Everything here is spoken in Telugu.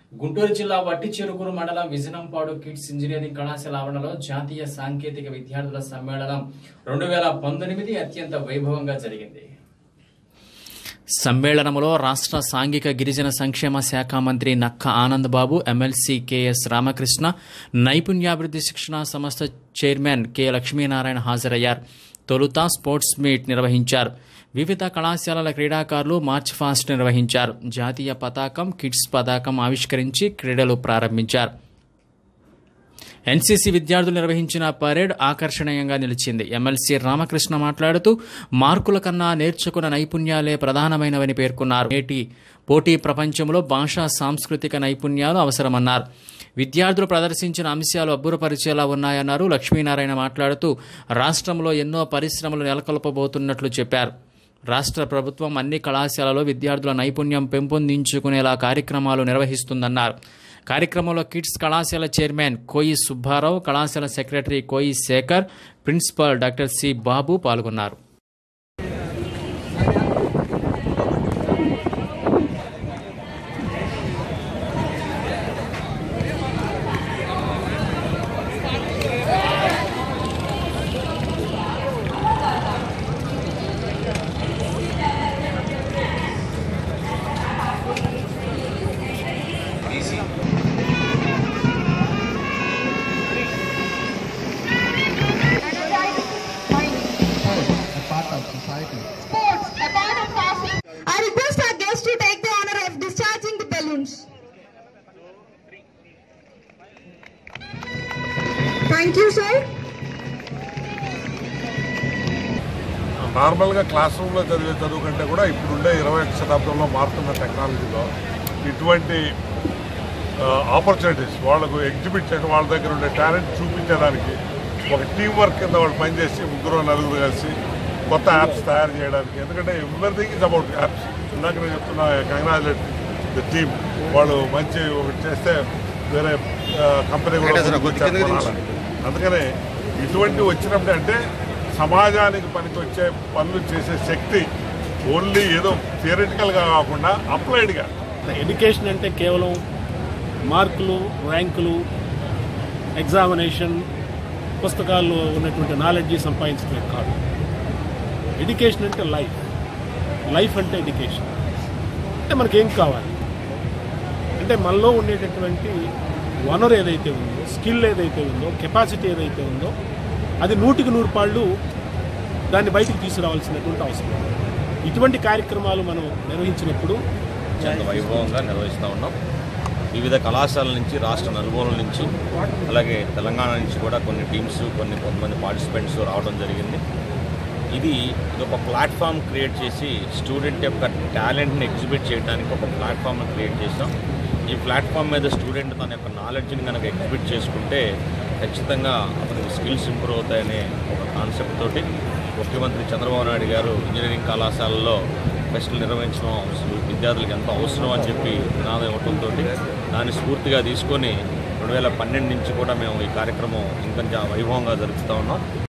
గుంటూరు జిల్లా వట్టి చెరుకూరు మండలం విజనంపాడు కిడ్స్ ఇంజనీరింగ్ కళాశాల ఆవరణలో జాతీయ సాంకేతిక విద్యార్థుల సమ్మేళనం రెండు వేల పంతొమ్మిది అత్యంత వైభవంగా జరిగింది సమ్మేళనంలో రాష్ట్ర సాంఘిక గిరిజన సంక్షేమ శాఖ మంత్రి నక్క ఆనంద్ బాబు ఎమ్మెల్సీ కెఎస్ రామకృష్ణ నైపుణ్యాభివృద్ధి శిక్షణ సంస్థ చైర్మన్ కె లక్ష్మీనారాయణ హాజరయ్యారు తొలుత స్పోర్ట్స్ మీట్ నిర్వహించారు వివిధ కళాశాలల క్రీడాకారులు మార్చ్ ఫాస్ట్ నిర్వహించారు జాతీయ పతాకం కిడ్స్ పతాకం ఆవిష్కరించి క్రీడలు ప్రారంభించారు ఎన్సీసీ విద్యార్థులు నిర్వహించిన పరేడ్ ఆకర్షణీయంగా నిలిచింది ఎమ్మెల్సీ రామకృష్ణ మాట్లాడుతూ మార్కుల కన్నా నేర్చుకున్న నైపుణ్యాలే ప్రధానమైనవని పేర్కొన్నారు నేటి పోటీ ప్రపంచంలో భాషా సాంస్కృతిక నైపుణ్యాలు అవసరమన్నారు విద్యార్థులు ప్రదర్శించిన అంశాలు అబ్బురపరిచేలా ఉన్నాయన్నారు లక్ష్మీనారాయణ మాట్లాడుతూ రాష్ట్రంలో ఎన్నో పరిశ్రమలు నెలకొల్పబోతున్నట్లు చెప్పారు రాష్ట్ర ప్రభుత్వం అన్ని కళాశాలలో విద్యార్థుల నైపుణ్యం పెంపొందించుకునేలా కార్యక్రమాలు నిర్వహిస్తుందన్నారు కార్యక్రమంలో కిడ్స్ కళాశాల చైర్మన్ కోయి సుబ్బారావు కళాశాల secretary Koyi Shekar principal doctor C Babu పాల్గొన్నారు a part of society. Sports, a part of fasting. I request our guests to take the honor of discharging the balloons. Thank you, sir. నార్మల్గా క్లాస్ రూమ్లో చదివే చదువు కంటే కూడా ఇప్పుడుండే ఇరవై ఒక శతాబ్దంలో మారుతున్న టెక్నాలజీలో ఇటువంటి ఆపర్చునిటీస్ వాళ్ళకు ఎగ్జిబిట్ చేయడం వాళ్ళ దగ్గర ఉండే టాలెంట్ చూపించడానికి ఒక టీం వర్క్ కింద వాళ్ళు పనిచేసి ముగ్గురు నలుగురు కలిసి కొత్త యాప్స్ తయారు చేయడానికి ఎందుకంటే ఎవ్రీథింగ్ ఇస్ అబౌట్ యాప్స్ ఇందాక నేను చెప్తున్న కంగ్రాచులేట్ ద టీమ్ వాళ్ళు మంచి ఒకటి చేస్తే వేరే కంపెనీ కూడా ముందుకు వచ్చారు. అందుకనే ఇటువంటి వచ్చినప్పుడు అంటే సమాజానికి పనికొచ్చే పనులు చేసే శక్తి ఓన్లీ ఏదో థియరిటికల్గా కాకుండా అప్లైడ్గా ఎడ్యుకేషన్ అంటే కేవలం మార్కులు ర్యాంకులు ఎగ్జామినేషన్ పుస్తకాల్లో ఉన్నటువంటి నాలెడ్జ్ సంపాదించడమే కాదు ఎడ్యుకేషన్ అంటే లైఫ్ లైఫ్ అంటే ఎడ్యుకేషన్ అంటే మనకేం కావాలి అంటే మనలో ఉండేటటువంటి వనరు ఏదైతే ఉందో స్కిల్ ఏదైతే ఉందో కెపాసిటీ ఏదైతే ఉందో అది నూటికి నూరు పాళ్ళు దాన్ని బయటికి తీసుకురావాల్సినటువంటి అవసరం ఉంది. ఇటువంటి కార్యక్రమాలు మనం నిర్వహించినప్పుడు చాలా వైభవంగా నిర్వహిస్తూ ఉన్నాం వివిధ కళాశాలల నుంచి రాష్ట్ర నలుమూలల నుంచి అలాగే తెలంగాణ నుంచి కూడా కొన్ని టీమ్స్ కొన్ని కొంతమంది పార్టిసిపెంట్స్ రావడం జరిగింది ఇది ఇది ఒక ప్లాట్ఫామ్ క్రియేట్ చేసి స్టూడెంట్ యొక్క టాలెంట్ని ఎగ్జిబిట్ చేయడానికి ఒక ప్లాట్ఫామ్ని క్రియేట్ చేసాం ఈ ప్లాట్ఫామ్ మీద స్టూడెంట్ తన యొక్క నాలెడ్జ్ని కనుక ఎగ్జిబిట్ చేసుకుంటే ఖచ్చితంగా అతనికి స్కిల్స్ ఇంప్రూవ్ అవుతాయనే ఒక కాన్సెప్ట్ తోటి ముఖ్యమంత్రి చంద్రబాబు నాయుడు గారు ఇంజనీరింగ్ కళాశాలలో ఫెస్టులు నిర్వహించడం అవసరం విద్యార్థులకు ఎంతో అవసరం అని చెప్పి నినాదం ఇవ్వడంతో దాన్ని స్ఫూర్తిగా తీసుకొని రెండు వేల పన్నెండు నుంచి కూడా మేము ఈ కార్యక్రమం ఇంకా వైభవంగా జరుపుతూ ఉన్నాం